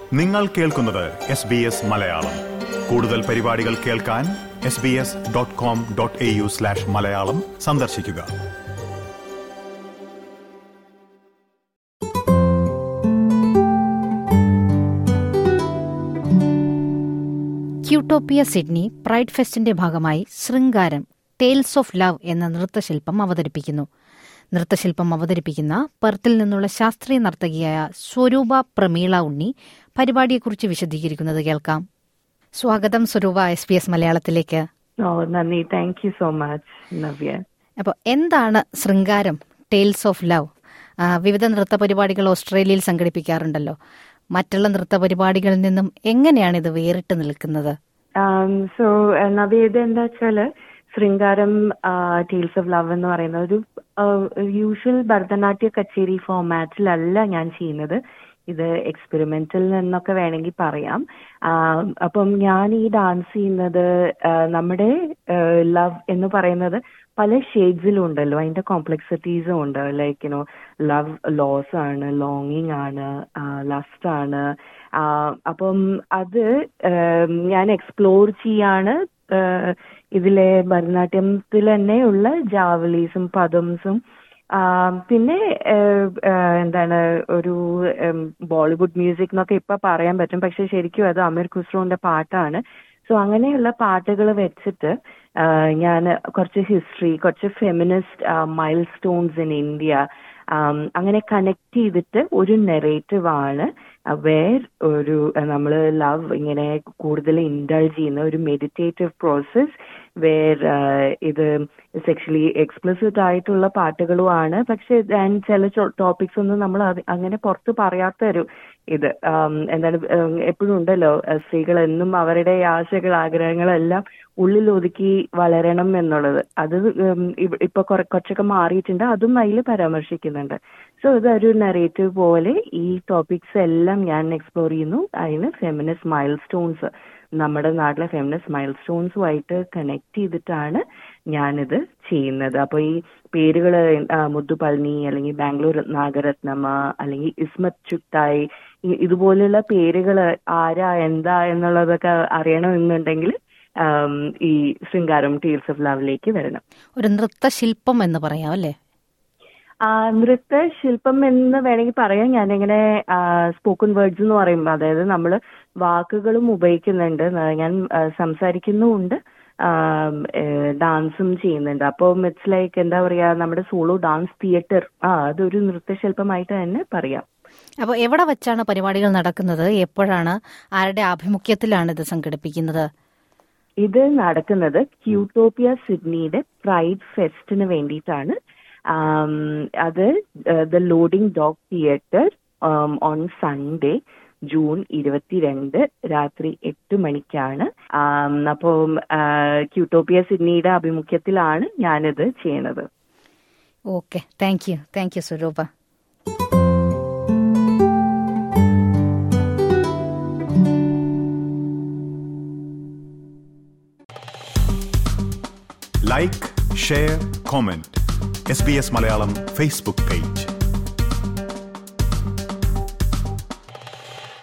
നിങ്ങൾ കേൾക്കുന്നത് S B S Malayalam കൂടുതൽ പരിപാടികൾ കേൾക്കാൻ S B S dot com dot A U slash Malayalam സന്ദർശിക്കുക ക്യൂട്ടോപ്പിയ സിഡ്നി പ്രൈഡ് ഫെസ്റ്റിന്റെ ഭാഗമായി ശൃംഗാരം ടേൽസ് ഓഫ് ലവ് എന്ന നൃത്തശില്പം അവതരിപ്പിക്കുന്നു നൃത്തശില്പം അവതരിപ്പിക്കുന്ന പെർത്തിൽ നിന്നുള്ള ശാസ്ത്രീയ നർത്തകിയായ സ്വരൂപ പ്രമീള ഉണ്ണി പരിപാടിയെക്കുറിച്ച് വിശദീകരിക്കുന്നത് കേൾക്കാം സ്വാഗതം സ്വരൂപ എസ് പി എസ് മലയാളത്തിലേക്ക് ഓ നന്ദി thank you so much Navya അപ്പോൾ എന്താണ് ശൃംഗാരം ടേൽസ് ഓഫ് ലവ് വിവിധ നൃത്ത പരിപാടികൾ ഓസ്ട്രേലിയയിൽ സംഘടിപ്പിക്കാറുണ്ടല്ലോ മറ്റുള്ള നൃത്ത പരിപാടികളിൽ നിന്നും എങ്ങനെയാണ് ഇത് വേറിട്ട് നിൽക്കുന്നത് സോ നവ്യ ഇത് എന്താ വെച്ചാല് ശൃംഗാരം ടീൽസ് ഓഫ് ലവ് എന്ന് പറയുന്ന ഒരു യൂഷ്വൽ ഭരതനാട്യ കച്ചേരി ഫോമാറ്റിലല്ല ഞാൻ ചെയ്യുന്നത് ഇത് എക്സ്പെരിമെന്റൽ എന്നൊക്കെ വേണമെങ്കിൽ പറയാം അപ്പം ഞാൻ ഈ ഡാൻസ് ചെയ്യുന്നത് നമ്മുടെ ലവ് എന്ന് പറയുന്നത് പല ഷെയ്ഡ്സിലും ഉണ്ടല്ലോ അതിന്റെ കോംപ്ലക്സിറ്റീസും ഉണ്ട് ലൈക്ക് യുനോ ലവ് ലോസ് ആണ് ലോങ്ങിങ് ആണ് ലസ്റ്റ് ആണ് അപ്പം അത് ഞാൻ എക്സ്പ്ലോർ ചെയ്യാണ് ഇതിലെ ഭരതനാട്യത്തിൽ തന്നെയുള്ള ജാവലീസും പദംസും പിന്നെ എന്താണ് ഒരു ബോളിവുഡ് മ്യൂസിക് എന്നൊക്കെ ഇപ്പൊ പറയാൻ പറ്റും പക്ഷെ ശരിക്കും അത് അമീർ ഖുസ്രുവിന്റെ പാട്ടാണ് സോ അങ്ങനെയുള്ള പാട്ടുകൾ വെച്ചിട്ട് ഞാൻ കുറച്ച് ഹിസ്റ്ററി കുറച്ച് feminist milestones in India അങ്ങനെ കണക്ട് ചെയ്തിട്ട് ഒരു നെറേറ്റീവ് ആണ് വേർ ഒരു നമ്മൾ ലവ് ഇങ്ങനെ കൂടുതൽ ഇൻഡൾജ് ചെയ്യുന്ന ഒരു മെഡിറ്റേറ്റീവ് പ്രോസസ് വേർ ഇത് സെക്ഷലി എക്സ്പ്ലിസിറ്റ് ആയിട്ടുള്ള പാട്ടുകളുമാണ് പക്ഷെ ചില ടോപ്പിക്സ് ഒന്നും നമ്മൾ അങ്ങനെ പുറത്ത് പറയാത്ത ഒരു ഇത് എന്താണ് എപ്പോഴും ഉണ്ടല്ലോ സ്ത്രീകൾ എന്നും അവരുടെ ആശകൾ ആഗ്രഹങ്ങളെല്ലാം ഉള്ളിൽ ഒതുക്കി വളരണം എന്നുള്ളത് അത് ഇപ്പൊ കുറച്ചൊക്കെ മാറിയിട്ടുണ്ട് അതും അതിൽ പരാമർശിക്കുന്നുണ്ട് സോ ഇതൊരു നെറേറ്റീവ് പോലെ ഈ ടോപ്പിക്സ് എല്ലാം ഞാൻ എക്സ്പ്ലോർ ചെയ്യുന്നു അതിന് ഫെമിനിസ്റ്റ് മൈൽ സ്റ്റോൺസ് നമ്മുടെ നാട്ടിലെ ഫെമിനിസ്റ്റ് മൈൽ സ്റ്റോൺസുമായിട്ട് കണക്ട് ചെയ്തിട്ടാണ് ഞാനിത് ചെയ്യുന്നത് അപ്പോൾ ഈ പേരുകൾ മുദ്ദുപളനി അല്ലെങ്കിൽ ബാംഗ്ലൂർ നാഗരത്നമ അല്ലെങ്കിൽ ഇസ്മത് ചുട്ടായി ഇതുപോലുള്ള പേരുകൾ ആരാ എന്താ എന്നുള്ളതൊക്കെ അറിയണമെന്നുണ്ടെങ്കിൽ ഈ ശൃംഗാരം ടീൽസ് ഓഫ് ലവിലേക്ക് വരണം ഒരു നൃത്തശില്പം എന്ന് പറയാം അല്ലേ നൃത്തശില്പം എന്ന് വേണമെങ്കിൽ പറയാം ഞാനിങ്ങനെ സ്പോക്കൺ വേർഡ്സ് എന്ന് പറയുമ്പോൾ അതായത് നമ്മൾ വാക്കുകളും ഉപയോഗിക്കുന്നുണ്ട് ഞാൻ സംസാരിക്കുന്നുമുണ്ട് ഡാൻസും ചെയ്യുന്നുണ്ട് അപ്പം ഇറ്റ്സ് ലൈക്ക് എന്താ പറയാ നമ്മുടെ സോളോ ഡാൻസ് തിയേറ്റർ ആ അതൊരു നൃത്തശില്പമായിട്ട് തന്നെ പറയാം അപ്പോൾ എവിടെ വെച്ചാണ് പരിപാടികൾ നടക്കുന്നത് എപ്പോഴാണ് ആരുടെ ആഭിമുഖ്യത്തിലാണ് ഇത് സംഘടിപ്പിക്കുന്നത് ഇത് നടക്കുന്നത് ക്യൂട്ടോപ്പിയ സിഡ്നിയുടെ പ്രൈഡ് ഫെസ്റ്റിന് വേണ്ടിയിട്ടാണ് അത് the loading dock theatre on Sunday June ഇരുപത്തിരണ്ട് രാത്രി എട്ട് മണിക്കാണ് അപ്പോൾ ക്യൂട്ടോപ്പിയ സിഡ്നിയുടെ ആഭിമുഖ്യത്തിലാണ് ഞാനിത് ചെയ്യണത് okay thank you thank you Swaroopa like share comment S B S Malayalam Facebook page